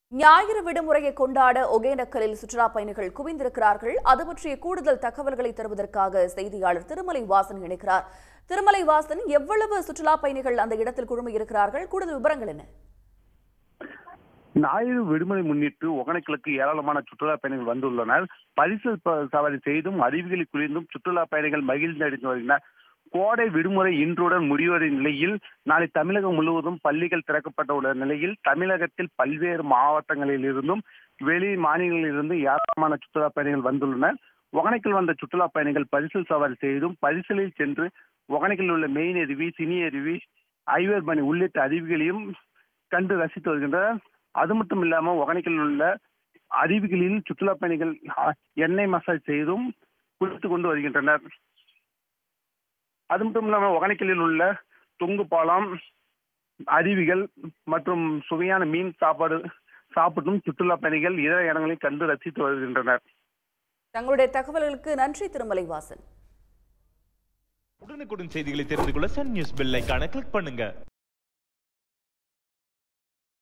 ஞாயிறு விடுமுறையை கொண்டாட ஒகேனக்கலில் சுற்றுலா பயணிகள் குவிந்திருக்கிறார்கள் அது பற்றிய கூடுதல் தகவல்களை தருவதற்காக செய்தியாளர் திருமலை வாசன் இணைக்கிறார் திருமலை வாசன் எவ்வளவு சுற்றுலா பயணிகள் அந்த இடத்தில் குழுமியிருக்கிறார்கள் கூடுதல் விவரங்கள் என்ன ஞாயிறு விடுமுறை முன்னிட்டு ஒகேனக்கலுக்கு ஏராளமான சுற்றுலா பயணிகள் வந்துள்ளனர் பரிசல் ப- சவாரி செய்தும் அருவிகளை குளிர்ந்தும் சுற்றுலா பயணிகள் மகிழ்ந்து வருகின்றனர் கோடை விடுமுறை இன்றுடன் முடிவடையும் நிலையில் நாளை தமிழகம் முழுவதும் பள்ளிகள் திறக்கப்பட்ட உள்ள நிலையில் தமிழகத்தில் பல்வேறு மாவட்டங்களில் இருந்தும் வெளி மாநிலங்களில் இருந்து ஏராளமான சுற்றுலா பயணிகள் வந்துள்ளனர் ஒகேனக்கல் வந்த சுற்றுலா பயணிகள் பரிசல் சவாரி செய்தும் பரிசலில் சென்று ஒகேனக்கலில் உள்ள மெயின் அருவி சினி அருவி ஐவர்மணி உள்ளிட்ட அருவிகளையும் கண்டு ரசித்து வருகின்றனர் அது மட்டும் இல்லாம ஒகேனக்கலில் உள்ள அருவிகளில் சுற்றுலா பயணிகள் ஆ, எண்ணெய் மசாஜ் செய்தும் குளித்துக் கொண்டு வருகின்றனர் அது மட்டும் இல்லாம ஒகேனக்கலில் உள்ள தொங்கு பாலம் அருவிகள் மற்றும் சுவையான மீன் சாப்பாடு சாப்பிட்டும் சுற்றுலா பயணிகள் இதர இடங்களை கண்டு ரசித்து வருகின்றனர் தங்களுடைய தகவல்களுக்கு நன்றி திருமலை வாசன் உடனுக்குடன் செய்திகளை தெரிந்து கொள்ள சன் நியூஸ் பெல் ஐகானை கிளிக் பண்ணுங்க